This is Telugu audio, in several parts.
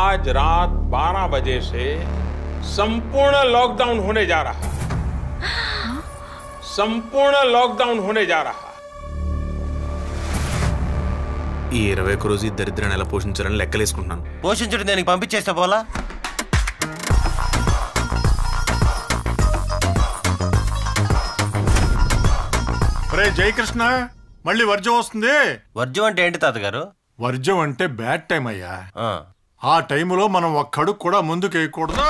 आज रात 12 बजे से संपूर्ण लॉकडाउन होने जा रहा है संपूर्ण लॉकडाउन होने जा रहा है ఈ ఇరవై ఒక్క రోజు ఈ దరిద్రాన్ని ఎలా పోషించాలని లెక్కలేసుకుంటున్నాను పోషించడం దానికి పంపించేస్తే పోలా రే జయకృష్ణ మళ్ళీ వర్జం వస్తుంది వర్జం అంటే ఏంటి తాతగారు వర్జం అంటే బ్యాడ్ టైం అయ్యా ఆ, ఆ టైంలో మనం ఒక్కడుగు కూడా ముందుకు వేయకూడదు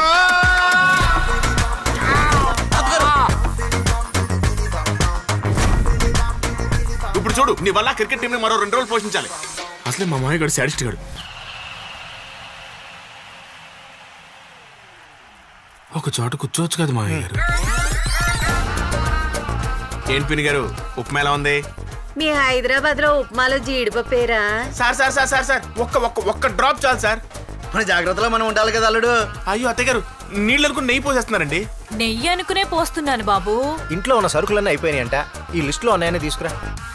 ఇప్పుడు చూడు నీ వల్ల క్రికెట్ టీంని మరో రెండు రోజులు పోషించాలి అసలే మా మామయ్య గడు శాడిస్ట్ గడు ఒక చోట కూర్చోవచ్చు కదా మామయ్య గారు ఏంటి పిని గారు ఉప్మా ఎలా ఉంది మీ హైదరాబాద్ లో ఉప్మాలో జీడిపప్పేరా sir sir sir sir sir ఒక్క ఒక్క ఒక్క డ్రాప్ చాలు సార్ మన జాగ్రత్తలో మనం ఉండాలి కదా అల్లుడు అయ్యో అత్తయ్య గారు నీళ్ళు అనుకుని నెయ్యి పోసేస్తున్నారండి నెయ్యి అనుకునే పోస్తున్నాను బాబు ఇంట్లో ఉన్న సరుకులన్నీ అయిపోయినాయంట ఈ లిస్టులో ఉన్నాయని తీసుకురా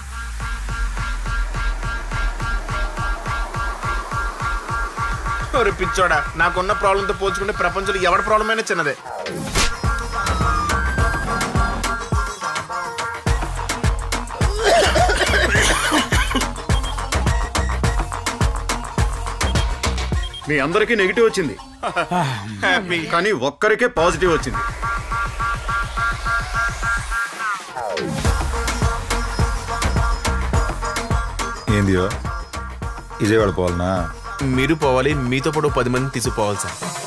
ఒరే పిచ్చోడా నాకున్న ప్రాబ్లంతో పోల్చుకుంటే ప్రపంచంలో ఎవరి ప్రాబ్లం అయినా చిన్నదే మీ అందరికీ నెగిటివ్ వచ్చింది హ్యాపీ కానీ ఒక్కరికే పాజిటివ్ వచ్చింది ఏందియో విజయవాడ పోవాలనా మీరు పోవాలి మీతో పాటు ఓ పది మంది తీసుకుపోవాలి సార్